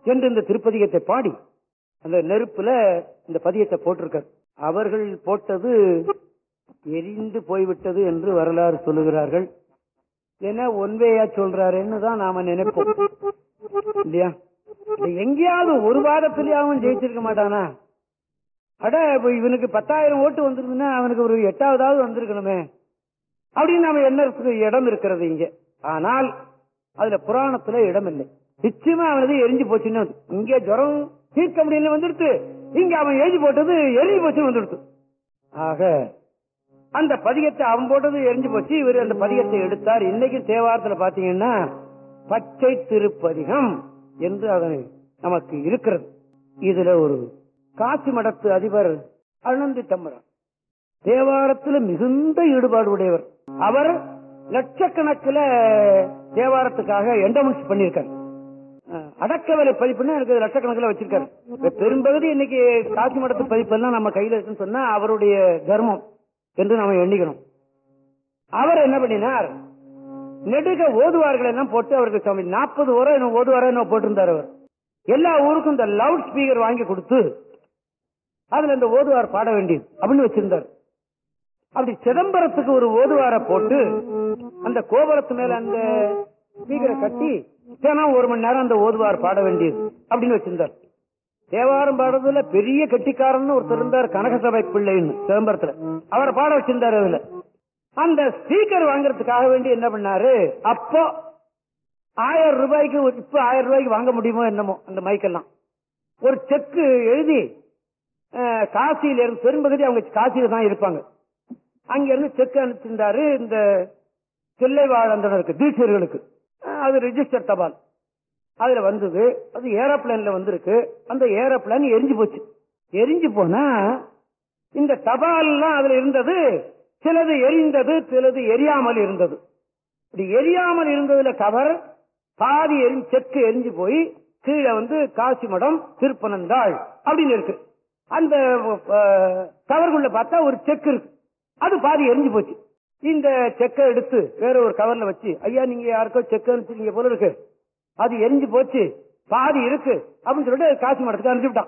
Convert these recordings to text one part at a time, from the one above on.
என்று இந்த திருப்பதிகத்தை பாடி அந்த நெருப்புல இந்த பதியத்தை போட்டிருக்கார் அவர்கள் போட்டது எரிந்து போய்விட்டது என்று வரலாறு சொல்லுகிறார்கள் ஏன்னா ஒன்வேயா சொல்றாருன்னு தான் நாம நினைப்போம் இல்லையா இது எங்கேயாவது ஒரு வாரத்திலேயாவும் ஜெயிச்சிருக்க மாட்டானா அட இப்ப இவனுக்கு பத்தாயிரம் ஓட்டு வந்திருக்குன்னா அவனுக்கு ஒரு எட்டாவதாவது வந்திருக்கணுமே அப்படின்னு நாம என்ன இடம் இருக்கிறது இங்க ஆனால் அதுல புராணத்துல இடம் இல்லை நிச்சயமா அவனது எரிஞ்சு போச்சுன்னு வந்து. இங்க ஜுரம் தீர்க்க முடியல வந்துடுத்து இங்க அவன் எழுதி போட்டது எரிஞ்சு போச்சுன்னு வந்துடுத்து ஆக அந்த பதிகத்தை அவன் போட்டது எரிஞ்சு போச்சு இவர் அந்த பதிகத்தை எடுத்தார் இன்னைக்கு தேவாரத்துல பாத்தீங்கன்னா பச்சை திருப்பதிகம் என்று அதனை நமக்கு இருக்கிறது இதுல ஒரு காசி மடத்து அதிபர் அனந்தி தம்மரார் தேவாரத்துல மிகுந்த ஈடுபாடு உடையவர் அவர் லட்சக்கணக்கில் தேவாரத்துக்காக எண்டமெண்ட்ஸ் பண்ணியிருக்காரு அஹ், அடக்கவிலை பதிப்புன்னு எனக்கு லட்சக்கணக்கில் வச்சிருக்காரு இப்ப பெரும்பகுதி இன்னைக்கு காசி மடத்து பதிப்பெல்லாம் நம்ம கையில இருக்குன்னு சொன்னா அவருடைய தர்மம் என்று நாம எண்ணிக்கணும் அவர் என்ன பண்ணினார் நெடுக ஓதுவார்கள் எல்லாம் போட்டு அவருக்கு சுவாமி நாற்பது ஓரம் என்ன ஓதுவாரோ என்ன போட்டிருந்தார் அவர் எல்லா ஊருக்கும் இந்த லவுட் ஸ்பீக்கர் வாங்கி கொடுத்து அதுல இந்த ஓதுவார் பாட வேண்டியது அப்படின்னு வச்சிருந்தார் அப்படி சிதம்பரத்துக்கு ஒரு ஓதுவார போட்டு அந்த கோபுரத்து மேல அந்த ஸ்பீக்கரை கட்டி தினம் ஒரு மணி நேரம் அந்த ஓதுவார் பாட வேண்டியது அப்படின்னு வச்சிருந்தார் தேவாரம் பாடுறதுல பெரிய கெட்டிக்காரன் ஒருத்தர் இருந்தார் கனகசபை பிள்ளைன்னு சிதம்பரத்துல அவரை பாட வச்சிருந்தாரு அதுல அந்த ஸ்பீக்கர் வாங்குறதுக்காக வேண்டி என்ன பண்ணாரு அப்போ ஆயிரம் ரூபாய்க்கு ஒரு- இப்ப ஆயிரம் ரூபாய்க்கு வாங்க முடியுமோ என்னமோ அந்த மைக்கெல்லாம் ஒரு செக்கு எழுதி அஹ், காசியில இருந்து பெரும்பகுதி அவங்க காசியில தான் இருப்பாங்க அங்க இருந்து செக் அனுப்பிச்சிருந்தாரு இந்த தில்லை வாழந்தனருக்கு தீட்சர்களுக்கு அஹ், அது ரெஜிஸ்டர் தபால் அதுல வந்தது அது ஏரோப்ளேன்ல வந்திருக்கு அந்த ஏரோப்ளேன் எரிஞ்சு போச்சு எரிஞ்சு போனா இந்த தபால் எல்லாம் அதுல இருந்தது சிலது எரிந்தது சிலது எரியாமல் இருந்தது இப்படி எரியாமல் இருந்ததுல கவர் பாதி எரி செக்கு எரிஞ்சு போய் கீழே வந்து காசி மடம் திருப்பனந்தாள் அப்படின்னு இருக்கு அந்த அஹ், கவருக்குள்ள பார்த்தா ஒரு செக் இருக்கு அது பாதி எரிஞ்சு போச்சு இந்த செக்கை எடுத்து வேற ஒரு கவர்ல வச்சு ஐயா நீங்க யாருக்கோ செக் அனுப்பிச்சிருக்கீங்க போல இருக்கு அது எரிஞ்சு போச்சு பாதி இருக்கு அப்படின்னு சொல்லிட்டு காசி மடத்துக்கு அனுப்பிச்சுட்டான்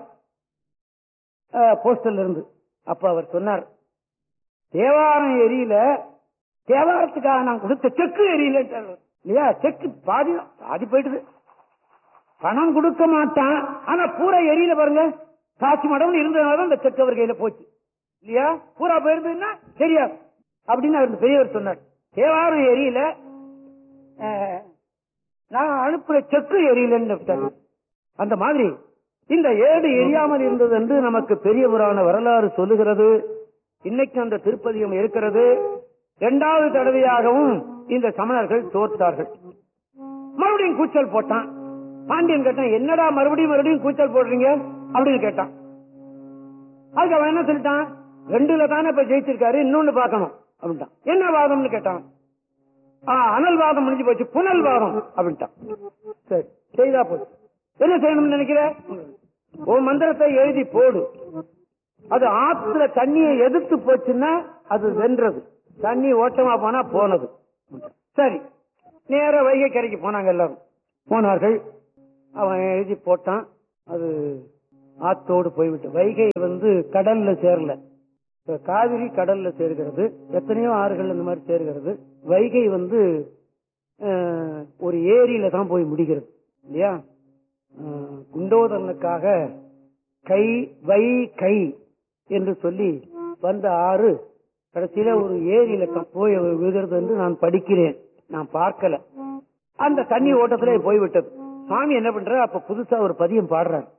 போஸ்டல்ல இருந்து அப்ப அவர் சொன்னார் தேவாரம் எரியல தேவாரத்துக்காக நான் கொடுத்த செக்கு எரியல இல்லையா செக்கு பாதி பாதி போயிடுது பணம் கொடுக்க மாட்டான் ஆனா பூரா எரியல பாருங்க காசு மடம் இருந்ததுனால இந்த செக் அவர் கையில போச்சு இல்லையா பூரா போயிருந்ததுன்னா தெரியாது அப்படின்னு அவர் பெரியவர் சொன்னார் தேவாரம் எரியல அஹ், நான் அனுப்புற செக்கு எரியலன்னு விட்டாரு. அந்த மாதிரி இந்த ஏடு எரியாமல் இருந்தது என்று நமக்கு பெரிய புராண வரலாறு சொல்லுகிறது இன்னைக்கு அந்த திருப்பதியம் இருக்கிறது இரண்டாவது தடவையாகவும் இந்த சமணர்கள் தோற்றார்கள் மறுபடியும் கூச்சல் போட்டான் பாண்டியன் கேட்டான் என்னடா மறுபடியும் மறுபடியும் கூச்சல் போடுறீங்க அப்படின்னு கேட்டான் அதுக்கு அவன் என்ன சொல்லிட்டான் ரெண்டுல தானே இப்ப ஜெயிச்சிருக்காரு இன்னொன்னு பார்க்கணும் அப்படின்ட்டான் என்ன வாதம்னு கேட்டான் ஆ, அனல் வாதம் முடிஞ்சு போச்சு புனல் வாதம் அப்படின்ட்டான் சரி செய்தா போச்சு என்ன செய்யணும்னு நினைக்கிற உன் மந்திரத்தை எழுதி போடு அது ஆத்துல தண்ணியை எதிர்த்து போச்சுன்னா அது வென்றது தண்ணி ஓட்டமா போனா போனது சரி நேர வைகை கரைக்கு போனாங்க எல்லாரும் போனார்கள் அவன் எழுதி போட்டான் அது ஆத்தோடு போய்விட்டு வைகை வந்து கடல்ல சேரல இப்ப காவிரி கடல்ல சேர்கிறது எத்தனையோ ஆறுகள் இந்த மாதிரி சேர்கிறது வைகை வந்து அஹ், ஒரு ஏரியில தான் போய் முடிகிறது இல்லையா அஹ், குண்டோதரனுக்காக கை வை கை என்று சொல்லி வந்த ஆறு கடைசியில ஒரு ஏரியில க- போய் விழுகிறது என்று நான் படிக்கிறேன் நான் பார்க்கல அந்த தண்ணி ஓட்டத்திலே போய்விட்டது சாமி என்ன பண்ற அப்ப புதுசா ஒரு பதியம் பாடுறார்